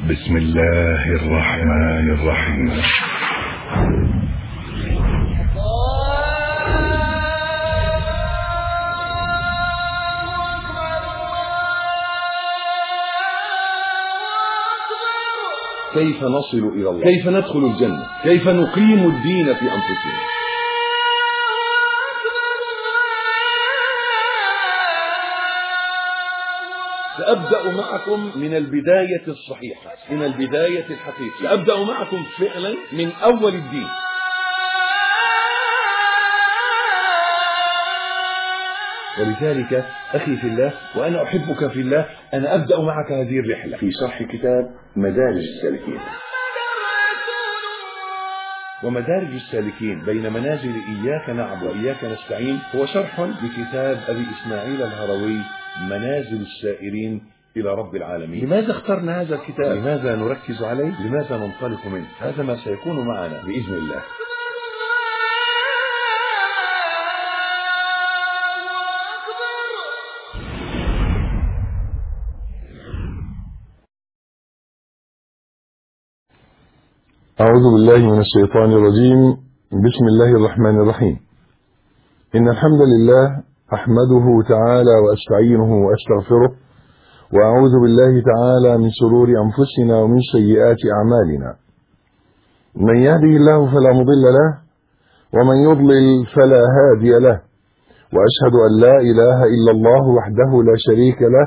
بسم الله الرحمن الرحيم كيف نصل إلى الله كيف ندخل الجنة كيف نقيم الدين في أنفسنا سأبدأ معكم من البداية الصحيحة من البداية الحقيقية سأبدأ معكم فعلا من أول الدين ولذلك أخي في الله وأنا أحبك في الله أنا أبدأ معك هذه الرحلة في شرح كتاب مدارج السالكين ومدارج السالكين بين منازل إياك نعبد وإياك نستعين هو شرح لكتاب أبي إسماعيل الهروي منازل السائرين إلى رب العالمين لماذا اخترنا هذا الكتاب لماذا نركز عليه لماذا ننطلق منه هذا ما سيكون معنا بإذن الله أعوذ بالله من الشيطان الرجيم بسم الله الرحمن الرحيم إن الحمد لله أحمده تعالى وأستعينه وأستغفره وأعوذ بالله تعالى من شرور أنفسنا ومن سيئات أعمالنا من يهده الله فلا مضل له ومن يضلل فلا هادي له وأشهد أن لا إله إلا الله وحده لا شريك له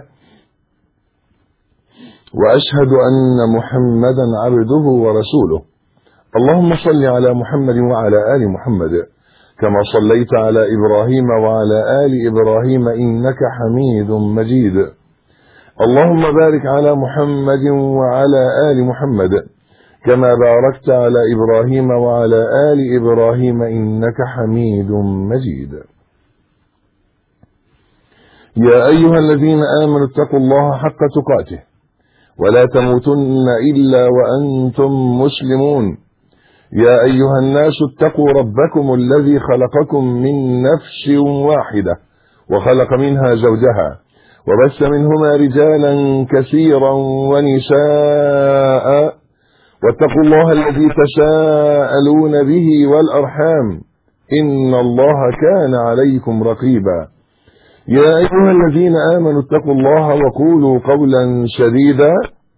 وأشهد أن محمدا عبده ورسوله اللهم صل على محمد وعلى آل محمد كما صليت على إبراهيم وعلى آل إبراهيم إنك حميد مجيد اللهم بارك على محمد وعلى آل محمد كما باركت على إبراهيم وعلى آل إبراهيم إنك حميد مجيد يا أيها الذين آمنوا اتقوا الله حق تقاته ولا تموتن إلا وأنتم مسلمون يا أيها الناس اتقوا ربكم الذي خلقكم من نفس واحدة وخلق منها زوجها وبث منهما رجالا كثيرا ونساء واتقوا الله الذي تساءلون به والأرحام إن الله كان عليكم رقيبا يا أيها الذين آمنوا اتقوا الله وقولوا قولا سديدا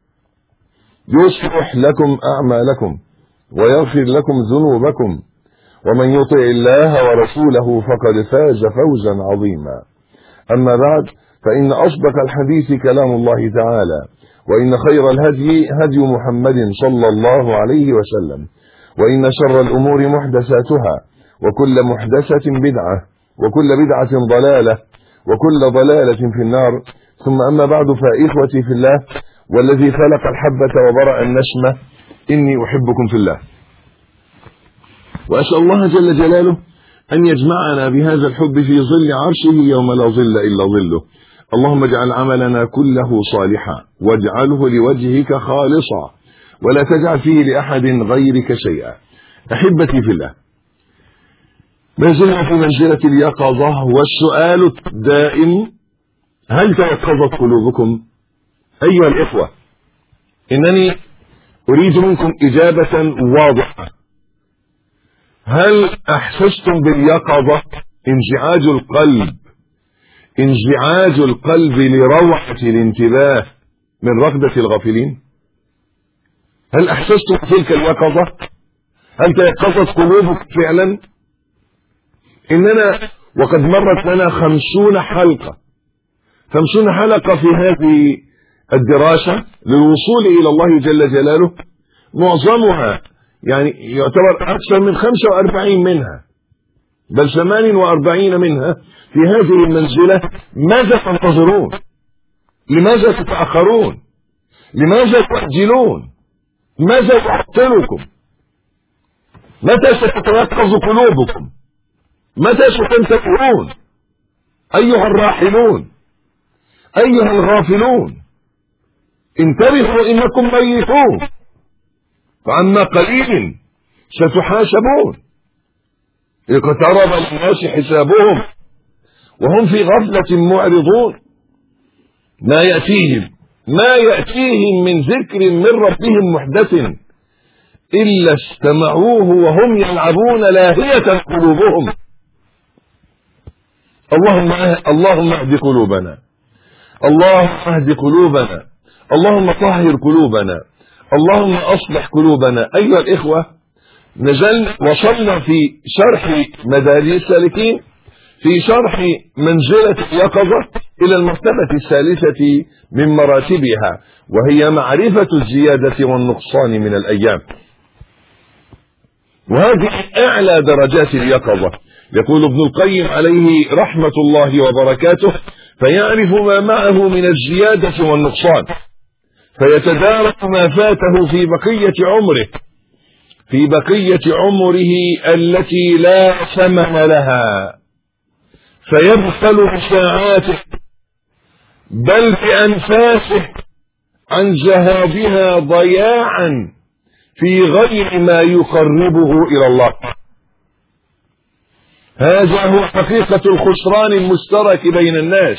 يصلح لكم أعمالكم ويغفر لكم ذنوبكم ومن يطع الله ورسوله فقد فاز فوزا عظيما أما بعد فإن أصدق الحديث كلام الله تعالى وإن خير الهدي هدي محمد صلى الله عليه وسلم وإن شر الأمور محدثاتها وكل محدثة بدعة وكل بدعة ضلالة وكل ضلالة في النار ثم أما بعد فإخوتي في الله والذي خلق الحبة وبرأ النسمة إني أحبكم في الله وأسأل الله جل جلاله أن يجمعنا بهذا الحب في ظل عرشه يوم لا ظل إلا ظله اللهم اجعل عملنا كله صالحا واجعله لوجهك خالصا ولا تجعل فيه لأحد غيرك شيئا أحبتي في الله ما زلنا في منزلة اليقظة والسؤال الدائم هل تيقظت قلوبكم أيها الإخوة إنني أريد منكم إجابة واضحة هل أحسستم باليقظة انزعاج القلب انزعاج القلب لروعة الانتباه من رغبة الغافلين هل أحسستم تلك اليقظة هل تيقظت قلوبك فعلا إننا وقد مرت لنا خمسون حلقة خمسون حلقة في هذه الدراسة للوصول إلى الله جل جلاله معظمها يعني يعتبر أكثر من 45 منها بل 48 منها في هذه المنزلة ماذا تنتظرون لماذا تتأخرون لماذا تؤجلون ماذا يعطلكم متى ستتيقظ قلوبكم متى ستنتبهون أيها الراحلون أيها الغافلون انتبهوا إنكم ميتون فعما قليل ستحاسبون اقترب للناس حسابهم وهم في غفلة معرضون ما يأتيهم ما يأتيهم من ذكر من ربهم محدث إلا استمعوه وهم يلعبون لاهية قلوبهم اللهم اللهم اهد قلوبنا اللهم اهد قلوبنا اللهم طهر قلوبنا اللهم اصلح قلوبنا ايها الاخوه نزل وصلنا في شرح مدارس السالكين في شرح منزلة اليقظة إلى المرتبة الثالثة من مراتبها وهي معرفة الزيادة والنقصان من الأيام وهذه أعلى درجات اليقظة يقول ابن القيم عليه رحمة الله وبركاته فيعرف ما معه من الزيادة والنقصان فيتدارك ما فاته في بقية عمره في بقية عمره التي لا ثمن لها فيبخل بساعاته بل بأنفاسه عن ذهابها ضياعا في غير ما يقربه إلى الله هذا هو حقيقة الخسران المشترك بين الناس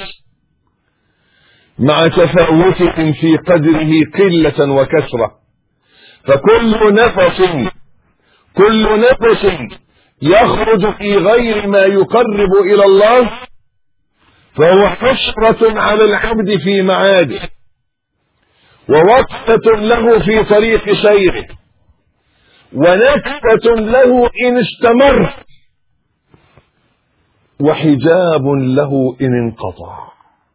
مع تفاوتهم في قدره قلة وكثرة فكل نفس كل نفس يخرج في غير ما يقرب إلى الله فهو حسرة على العبد في معاده ووقفة له في طريق سيره ونكبة له إن استمر وحجاب له إن انقطع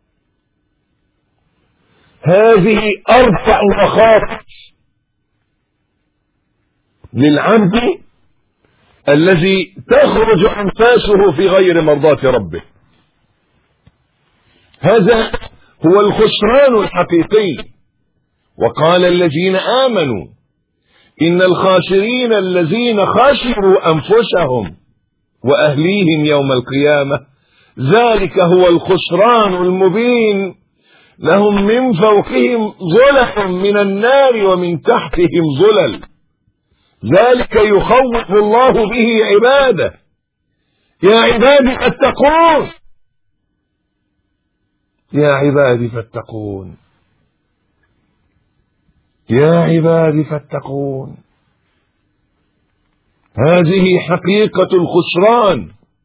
هذه أربع مخاطر للعبد الذي تخرج أنفاسه في غير مرضاة ربه هذا هو الخسران الحقيقي وقال الذين آمنوا إن الخاسرين الذين خسروا أنفسهم وأهليهم يوم القيامة ذلك هو الخسران المبين لهم من فوقهم ظلل من النار ومن تحتهم ظلل ذلك يخوف الله به عباده يا عبادي فاتقون يا عبادي فاتقون يا عبادي فاتقون هذه حقيقة الخسران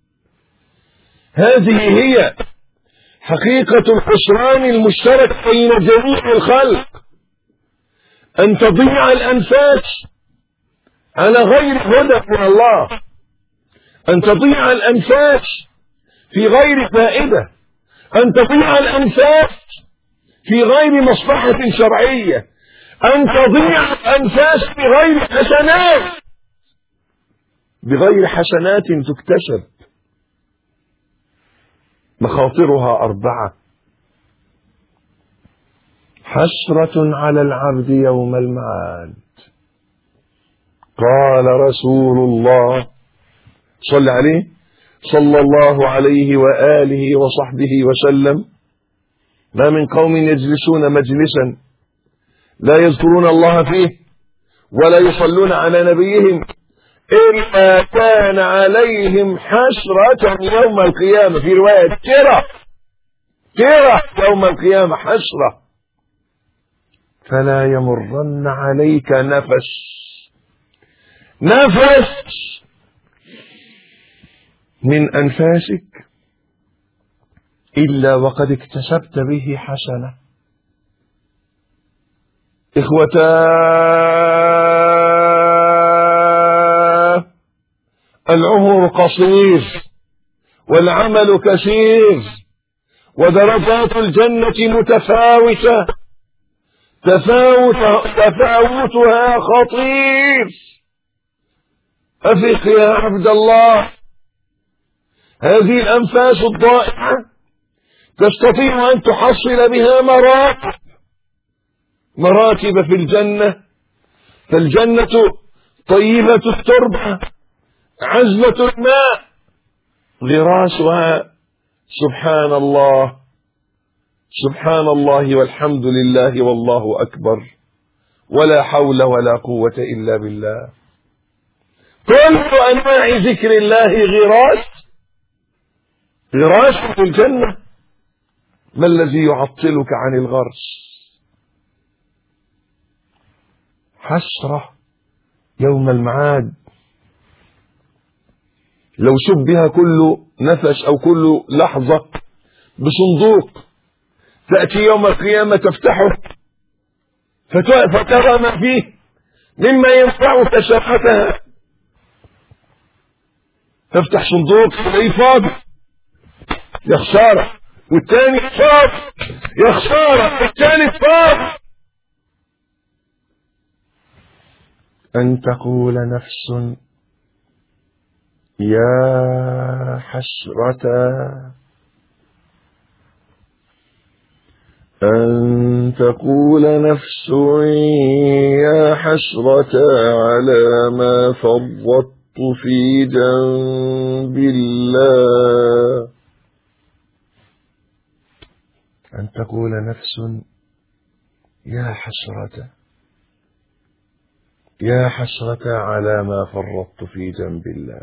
هذه هي حقيقة الخسران المشترك بين جميع الخلق أن تضيع الأنفاس على غير هدى من الله أن تضيع الأنفاس في غير فائدة أن تضيع الأنفاس في غير مصلحة شرعية أن تضيع الأنفاس بغير حسنات بغير حسنات تكتسب مخاطرها أربعة حسرة على العبد يوم المعاد قال رسول الله صلى عليه صلى الله عليه وآله وصحبه وسلم ما من قوم يجلسون مجلسا لا يذكرون الله فيه ولا يصلون على نبيهم إلا كان عليهم حسرة يوم القيامة في رواية كرة كرة يوم القيامة حسرة فلا يمرن عليك نفس نفس من أنفاسك إلا وقد اكتسبت به حسنة إخوتا العمر قصير والعمل كثير ودرجات الجنة متفاوتة تفاوت تفاوتها خطير أفق يا عبد الله هذه الأنفاس الضائعة تستطيع أن تحصل بها مراتب مراتب في الجنة فالجنة طيبة التربة عزلة الماء غراسها سبحان الله سبحان الله والحمد لله والله أكبر ولا حول ولا قوة إلا بالله كل أنواع ذكر الله غراس غراس في الجنة ما الذي يعطلك عن الغرس حسرة يوم المعاد لو شبه كل نفس أو كل لحظة بصندوق تأتي يوم القيامة تفتحه فترى ما فيه مما ينفعك شقتها تفتح صندوق تلاقيه فاضي يا خسارة والتاني فاضي يا خسارة التالت فاضي أن تقول نفس يا حسرة أن تقول نفس يا حسرة على ما فرطت في جنب الله أن تقول نفس يا حسرة يا حسرة على ما فرطت في جنب الله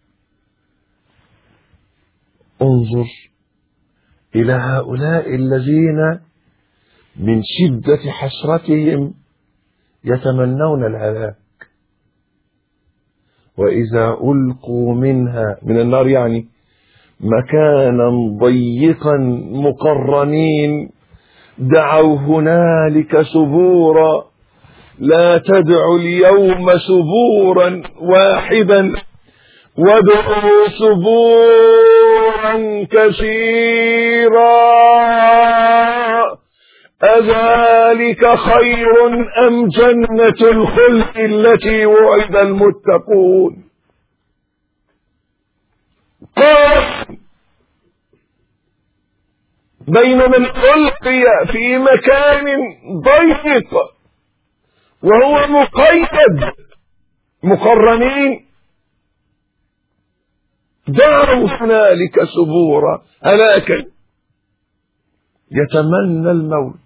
انظر إلى هؤلاء الذين من شدة حسرتهم يتمنون الهلاك وإذا ألقوا منها من النار يعني مكانا ضيقا مقرنين دعوا هنالك سبورا لا تدعوا اليوم سبورا واحدا وادعوا سبورا كثيرا أذلك خير أم جنة الخلد التي وعد المتقون قال بين من ألقي في مكان ضيق وهو مقيد مقرنين دعوا هنالك سبورا هلاكا يتمنى الموت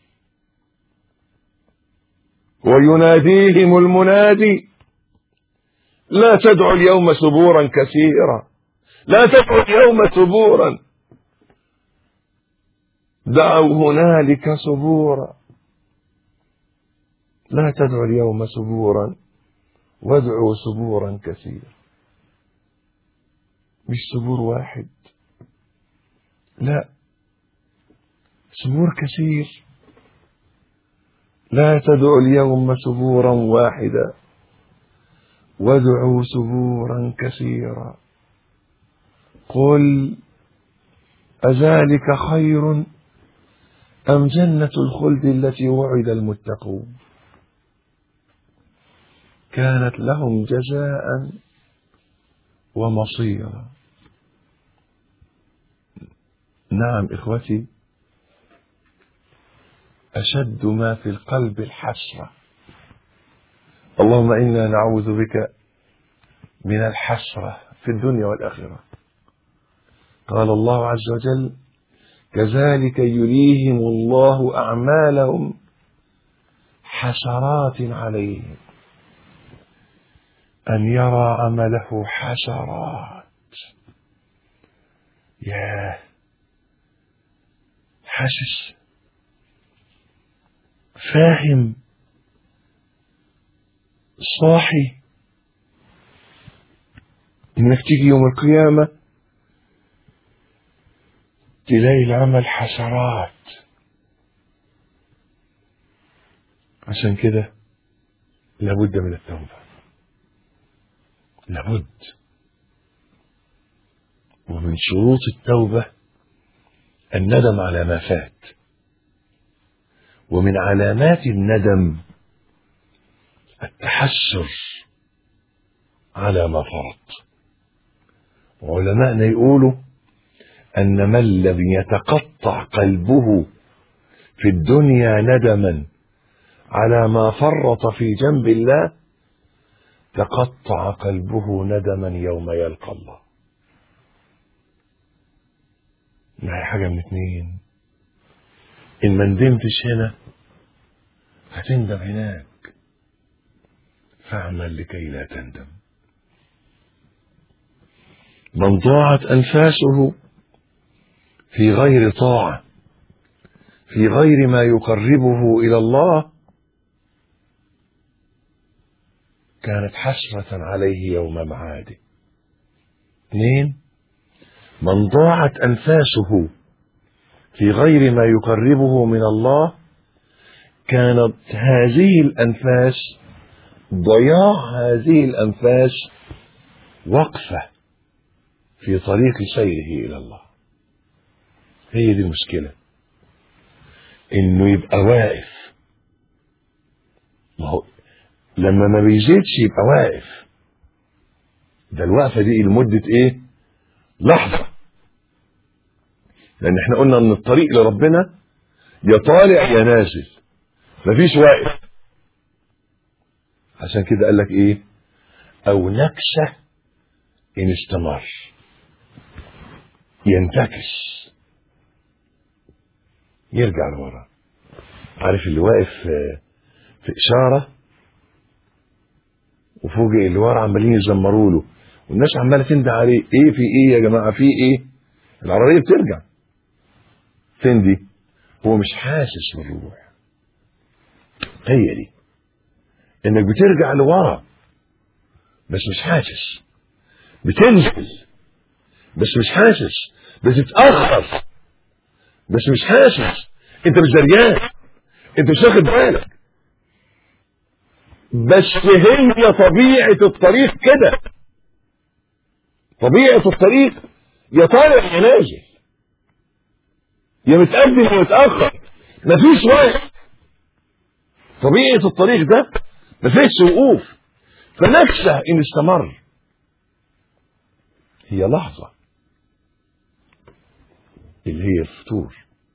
ويناديهم المنادي لا تدعوا اليوم سبورا كثيرا لا تدعوا اليوم سبورا دعوا هنالك سبورا لا تدعوا اليوم سبورا وادعوا سبورا كثيرا مش سبور واحد لا سبور كثير لا تدعوا اليوم سبورا واحدا وادعوا سبورا كثيرا قل أذلك خير أم جنة الخلد التي وعد المتقون كانت لهم جزاء ومصيرا نعم إخوتي أشد ما في القلب الحسرة اللهم إنا نعوذ بك من الحسرة في الدنيا والآخرة قال الله عز وجل كذلك يريهم الله أعمالهم حسرات عليهم أن يرى عمله حسرات ياه حاسس فاهم صاحي انك تيجي يوم القيامة تلاقي العمل حسرات عشان كده لابد من التوبة لابد ومن شروط التوبة الندم على ما فات ومن علامات الندم التحسر على ما فرط وعلماءنا يقولوا أن من لم يتقطع قلبه في الدنيا ندما على ما فرط في جنب الله تقطع قلبه ندما يوم يلقى الله ما هي حاجة من اتنين إن ما ندمتش هنا هتندم هناك فاعمل لكي لا تندم من ضاعت أنفاسه في غير طاعة في غير ما يقربه إلى الله كانت حسرة عليه يوم معاده اثنين من ضاعت أنفاسه في غير ما يقربه من الله كانت هذه الأنفاس ضياع هذه الأنفاس وقفة في طريق سيره إلى الله هي دي المشكلة إنه يبقى واقف ما هو لما ما بيزيدش يبقى واقف ده الوقفة دي لمدة إيه؟ لحظة لأن إحنا قلنا إن الطريق لربنا يا طالع يا نازل مفيش واقف عشان كده قال لك ايه او نكسة ان استمر ينتكس يرجع لورا عارف اللي واقف في, في اشاره وفوجئ اللي ورا عمالين يزمروا له والناس عماله تندى عليه ايه في ايه يا جماعه في ايه العربيه بترجع فين دي هو مش حاسس بالروح هي دي انك بترجع لورا بس مش حاسس بتنزل بس مش حاسس بتتاخر بس مش حاسس انت مش دريان انت مش واخد بالك بس هي طبيعة الطريق كده طبيعة الطريق يا طالع يا نازل يا متقدم يا متأخر مفيش وقت طبيعة الطريق ده مفيش وقوف فنفسه إن استمر هي لحظة اللي هي الفتور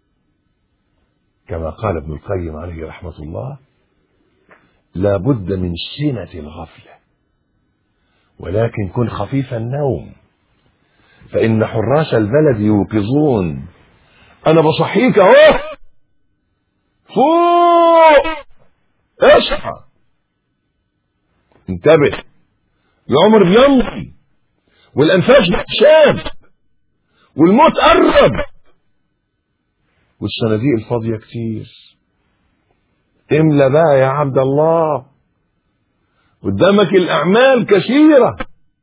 كما قال ابن القيم عليه رحمة الله لا بد من سنة الغفلة ولكن كن خفيف النوم فإن حراس البلد يوقظون أنا بصحيك أهو فوق اصحى انتبه العمر بيمضي والأنفاس بتشاب والموت قرب والصناديق الفاضية كتير املى بقى يا عبد الله قدامك الأعمال كثيرة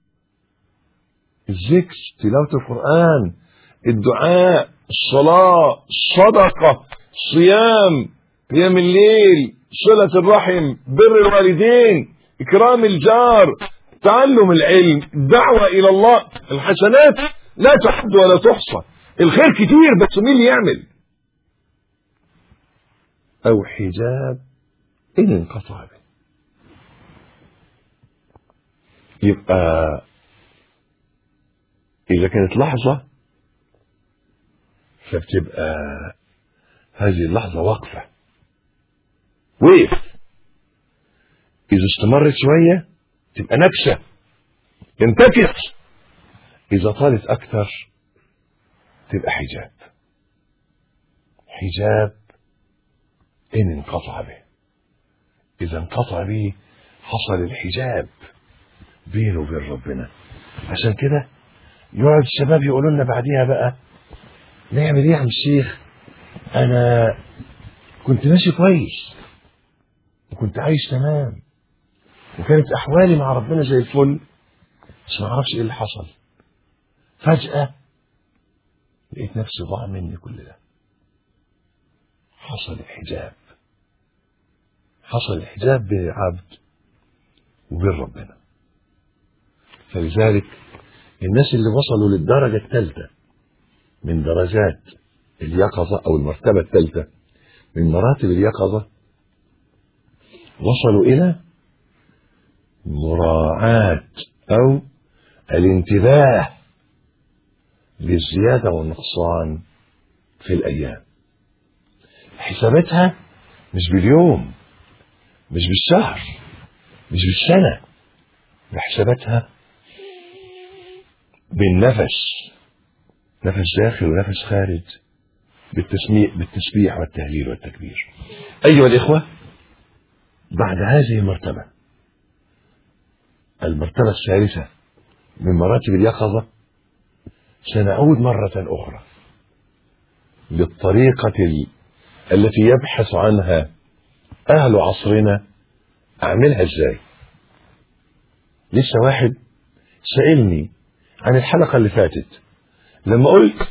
الذكر تلاوة القرآن الدعاء الصلاة الصدقة الصيام قيام الليل صلة الرحم بر الوالدين إكرام الجار تعلم العلم الدعوة إلى الله الحسنات لا تعد ولا تحصى الخير كتير بس مين اللي يعمل أو حجاب إن انقطع به يبقى إذا كانت لحظة فبتبقى هذه اللحظة وقفة وقف إذا استمرت شوية تبقى نكسة ينتكس إذا طالت أكثر تبقى حجاب حجاب إن انقطع به إذا انقطع به حصل الحجاب بينه وبين ربنا عشان كده يقعد الشباب يقولوا لنا بعديها بقى نعمل ايه يا عم الشيخ انا كنت ماشي كويس وكنت عايش تمام وكانت احوالي مع ربنا زي الفل بس ما اعرفش ايه اللي حصل فجأة لقيت نفسي ضاع مني كل ده حصل الحجاب حصل الحجاب بين العبد وبين ربنا فلذلك الناس اللي وصلوا للدرجة الثالثة من درجات اليقظة أو المرتبة الثالثة من مراتب اليقظة وصلوا إلى مراعاة أو الانتباه للزيادة والنقصان في الأيام حساباتها مش باليوم مش بالشهر مش بالسنة بحساباتها بالنفس نفس داخل ونفس خارج بالتسميع بالتسبيح والتهليل والتكبير أيها الإخوة بعد هذه المرتبة المرتبة الثالثة من مراتب اليقظة سنعود مرة أخرى للطريقة ال... التي يبحث عنها أهل عصرنا أعملها إزاي لسه واحد سألني عن الحلقة اللي فاتت لما قلت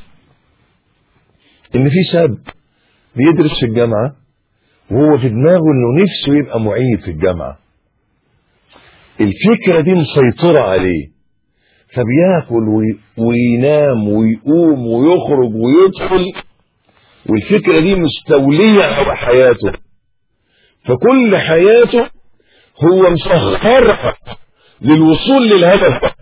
إن في شاب بيدرس في الجامعة وهو في دماغه إنه نفسه يبقى معيد في الجامعة الفكرة دي مسيطرة عليه فبياكل وي- وينام ويقوم ويخرج ويدخل والفكرة دي مستولية على حياته فكل حياته هو مسخرها للوصول للهدف ده.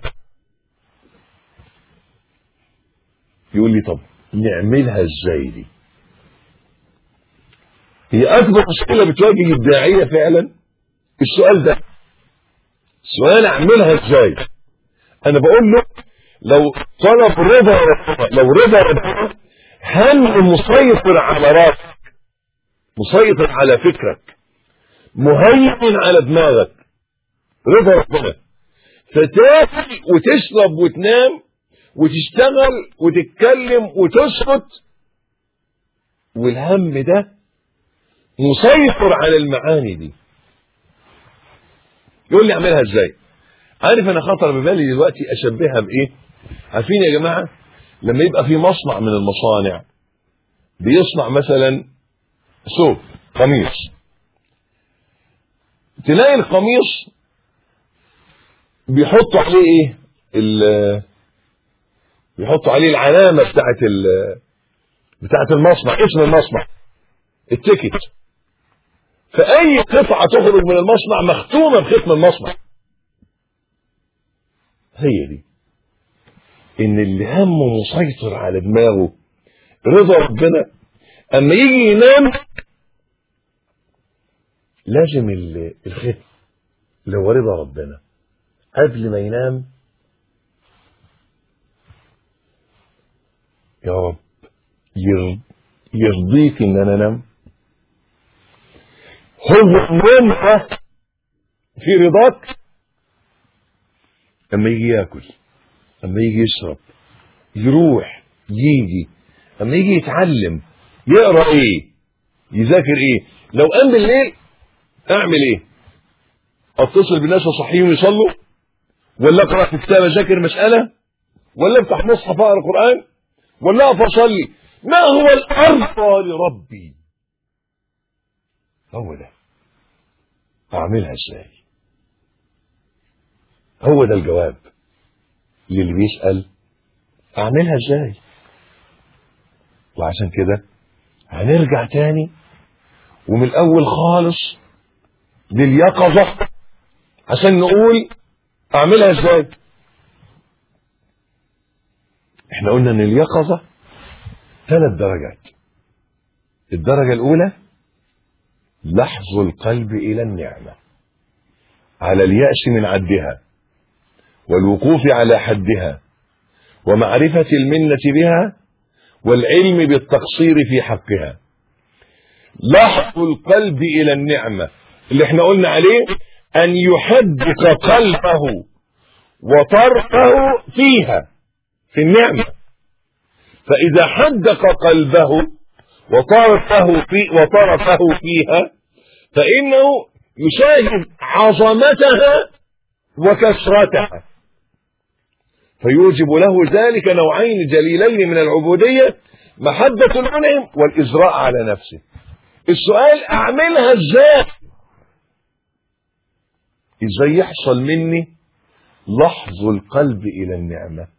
يقول لي طب نعملها ازاي دي هي اكبر مشكله بتواجه الداعيه فعلا السؤال ده سؤال اعملها ازاي انا بقول له لو طلب رضا ربنا لو رضا ربنا هم مسيطر على راسك مسيطر على فكرك مهيمن على دماغك رضا ربنا فتاكل وتشرب وتنام وتشتغل وتتكلم وتسكت والهم ده مسيطر على المعاني دي يقول لي اعملها ازاي عارف انا خطر ببالي دلوقتي اشبهها بايه عارفين يا جماعه لما يبقى في مصنع من المصانع بيصنع مثلا ثوب قميص تلاقي القميص بيحطوا عليه ايه ال- بيحطوا عليه العلامه بتاعت ال بتاعت المصنع اسم المصنع التيكت فاي قطعه تخرج من المصنع مختومه بختم المصنع هي دي ان اللي همه مسيطر على دماغه رضا ربنا اما يجي ينام لازم ال- الختم اللي هو رضا ربنا قبل ما ينام يا رب ير- يرضيك ان انا انام هو النوم ده في رضاك اما يجي ياكل اما يجي يشرب يروح يجي اما يجي يتعلم يقرا ايه يذاكر ايه لو قام بالليل اعمل ايه اتصل بالناس واصحيهم يصلوا ولا اقرا في كتاب اذاكر مساله ولا افتح مصحف اقرا قران ولا اقف اصلي ما هو الارضى لربي هو ده اعملها ازاي هو ده الجواب للي بيسال اعملها ازاي وعشان كده هنرجع تاني ومن الاول خالص لليقظه عشان نقول اعملها ازاي احنا قلنا ان اليقظه ثلاث درجات الدرجه الاولى لحظ القلب الى النعمه على الياس من عدها والوقوف على حدها ومعرفه المنه بها والعلم بالتقصير في حقها لحظ القلب الى النعمه اللي احنا قلنا عليه ان يحدق قلبه وطرفه فيها في النعمه فاذا حدق قلبه وطرفه في وطرفه فيها فانه يشاهد عظمتها وكثرتها فيوجب له ذلك نوعين جليلين من العبوديه محبه المنعم والازراء على نفسه السؤال اعملها ازاي ازاي يحصل مني لحظ القلب الى النعمه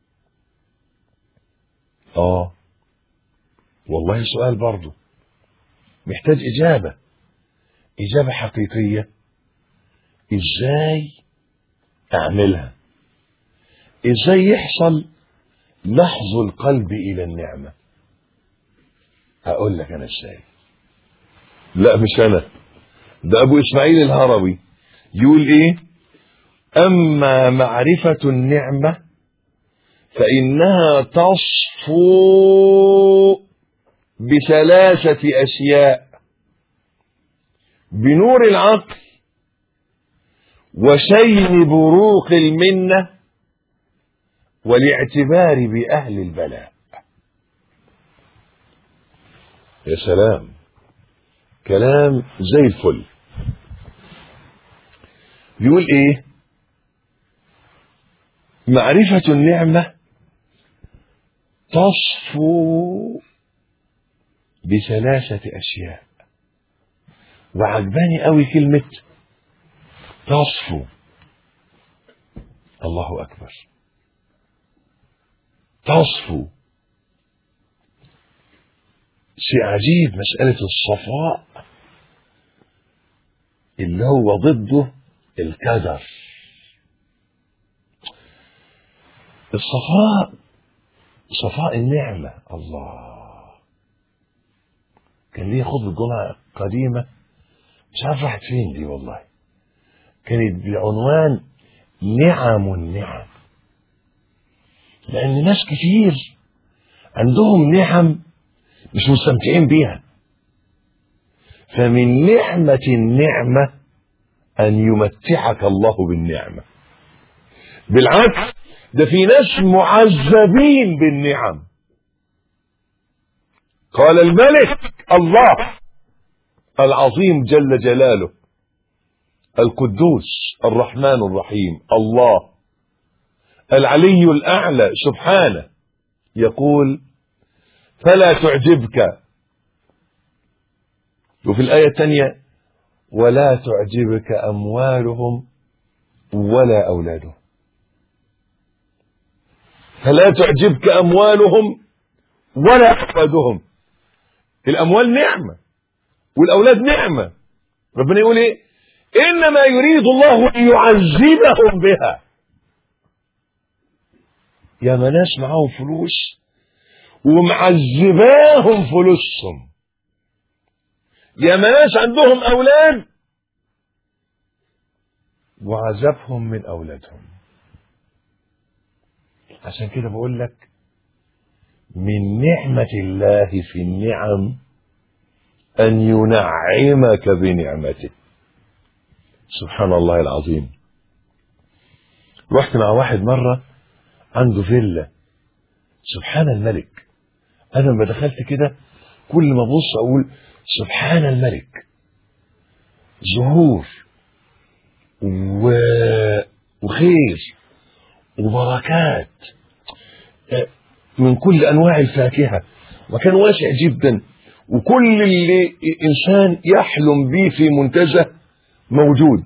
اه والله سؤال برضه محتاج اجابه اجابه حقيقيه ازاي اعملها ازاي يحصل لحظ القلب الى النعمه هقول لك انا ازاي لا مش انا ده ابو اسماعيل الهروي يقول ايه اما معرفه النعمه فانها تصفو بثلاثه اشياء بنور العقل وشين بروق المنه والاعتبار باهل البلاء يا سلام كلام زي الفل بيقول ايه معرفة النعمة تصفو بثلاثة أشياء وعجباني قوي كلمة تصفو الله أكبر تصفو شيء عجيب مسألة الصفاء اللي هو ضده الكدر الصفاء صفاء النعمة الله كان ليه خطبة جمعة قديمة مش عارف راحت فين دي والله كانت بعنوان نعم النعم لأن ناس كتير عندهم نعم مش مستمتعين بيها فمن نعمة النعمة أن يمتعك الله بالنعمة بالعكس ده في ناس معذبين بالنعم قال الملك الله العظيم جل جلاله القدوس الرحمن الرحيم الله العلي الأعلى سبحانه يقول فلا تعجبك وفي الآية الثانية ولا تعجبك أموالهم ولا أولادهم فلا تعجبك أموالهم ولا أولادهم الأموال نعمة والأولاد نعمة ربنا يقول إيه إنما يريد الله أن يعذبهم بها يا ما ناس معاهم فلوس ومعذباهم فلوسهم يا ما ناس عندهم أولاد وعذبهم من أولادهم عشان كده بقول لك من نعمة الله في النعم أن ينعمك بنعمته سبحان الله العظيم رحت مع واحد مرة عنده فيلا سبحان الملك أنا لما دخلت كده كل ما أبص أقول سبحان الملك زهور و... وخير وبركات من كل انواع الفاكهه مكان واسع جدا وكل اللي انسان يحلم به في منتزه موجود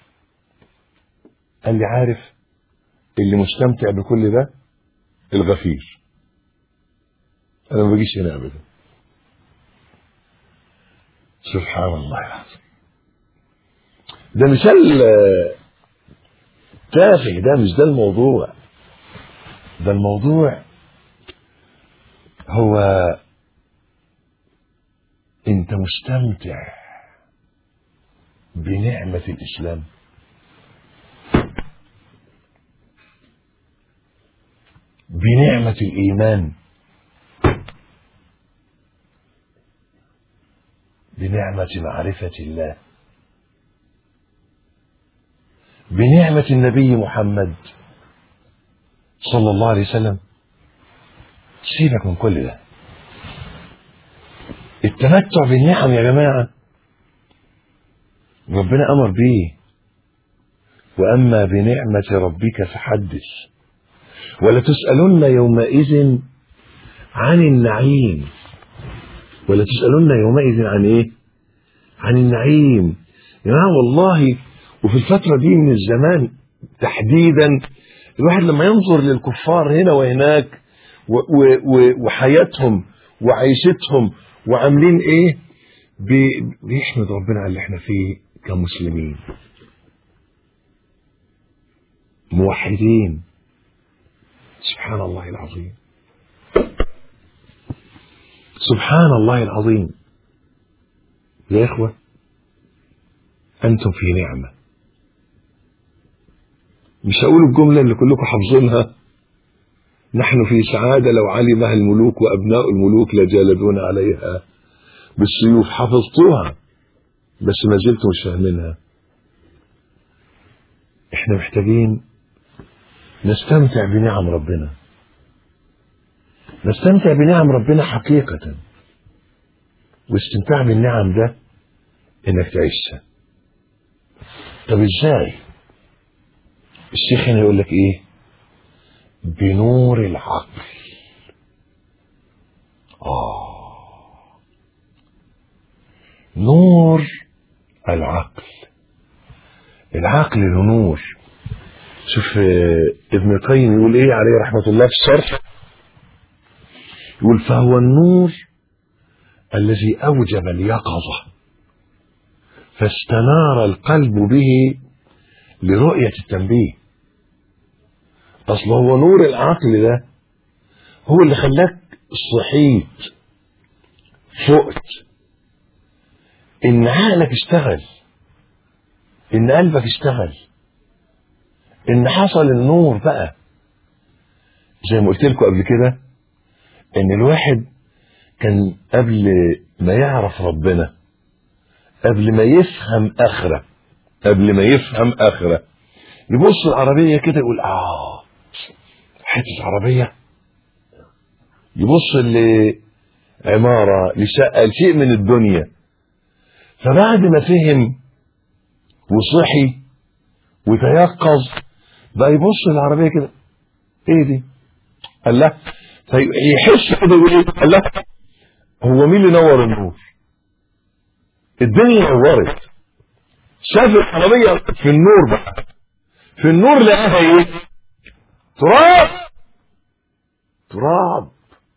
قال لي عارف اللي مستمتع بكل ده الغفير انا ما بجيش هنا ابدا سبحان الله العظيم ده مثال تافه ده مش ده الموضوع ده الموضوع هو انت مستمتع بنعمة الإسلام بنعمة الإيمان بنعمة معرفة الله بنعمة النبي محمد صلى الله عليه وسلم سيبك من كل ده التمتع بالنعم يا جماعة ربنا أمر بيه وأما بنعمة ربك فحدث ولتسألن يومئذ عن النعيم ولتسألن يومئذ عن إيه؟ عن النعيم يا جماعة والله وفي الفترة دي من الزمان تحديدا الواحد لما ينظر للكفار هنا وهناك و و وحياتهم وعيشتهم وعاملين ايه بيحمد ربنا على اللي احنا فيه كمسلمين موحدين سبحان الله العظيم سبحان الله العظيم يا إخوة أنتم في نعمة مش هقول الجملة اللي كلكم حافظينها نحن في سعادة لو علمها الملوك وأبناء الملوك لجالدون عليها بالسيوف حفظتوها بس ما زلتم مش فاهمينها احنا محتاجين نستمتع بنعم ربنا نستمتع بنعم ربنا حقيقة واستمتاع بالنعم ده انك تعيشها طب ازاي الشيخ هنا يقول لك ايه بنور العقل آه نور العقل العقل له نور شوف آه، ابن القيم يقول ايه عليه رحمة الله في الشرح يقول فهو النور الذي أوجب اليقظة فاستنار القلب به لرؤية التنبيه أصل هو نور العقل ده هو اللي خلاك صحيت فقت إن عقلك اشتغل إن قلبك اشتغل إن حصل النور بقى زي ما قلت لكم قبل كده إن الواحد كان قبل ما يعرف ربنا قبل ما يفهم آخرة قبل ما يفهم آخرة يبص العربية كده يقول آه حتة عربية يبص لعمارة لشقة لشيء من الدنيا فبعد ما فهم وصحي وتيقظ بقى يبص العربية كده ايه دي قال لا فيحس كده يقول ايه قال لا هو مين اللي نور النور الدنيا نورت شاف العربية في النور بقى في النور لقاها ايه تراب تراب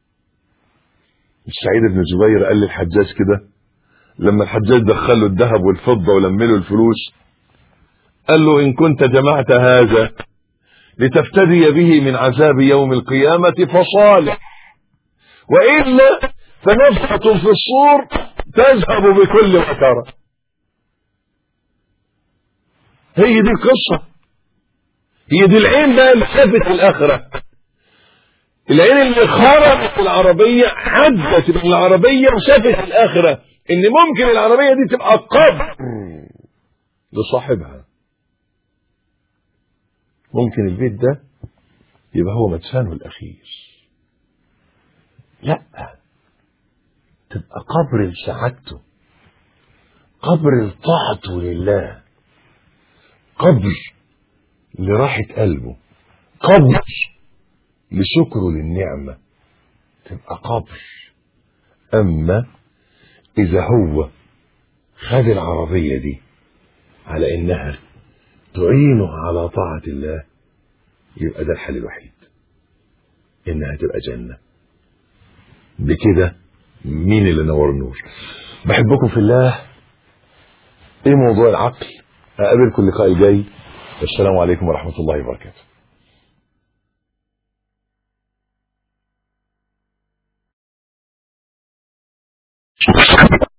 السعيد بن جبير قال للحجاج كده لما الحجاج دخل له الذهب والفضة ولم له الفلوس قال له إن كنت جمعت هذا لتفتدي به من عذاب يوم القيامة فصالح وإلا فنفخة في الصور تذهب بكل ما ترى هي دي القصة هي دي العين بقى اللي شافت الآخرة العين اللي خرجت العربية عدت من العربية وشافت الآخرة إن ممكن العربية دي تبقى قبر لصاحبها ممكن البيت ده يبقى هو مدفنه الأخير لا تبقى قبر لسعادته قبر لطاعته لله قبر لراحة قلبه قبر لشكره للنعمة تبقى قبر أما إذا هو خد العربية دي على إنها تعينه على طاعة الله يبقى ده الحل الوحيد إنها تبقى جنة بكده مين اللي نور النور بحبكم في الله ايه موضوع العقل اقابلكم اللقاء الجاي والسلام عليكم ورحمة الله وبركاته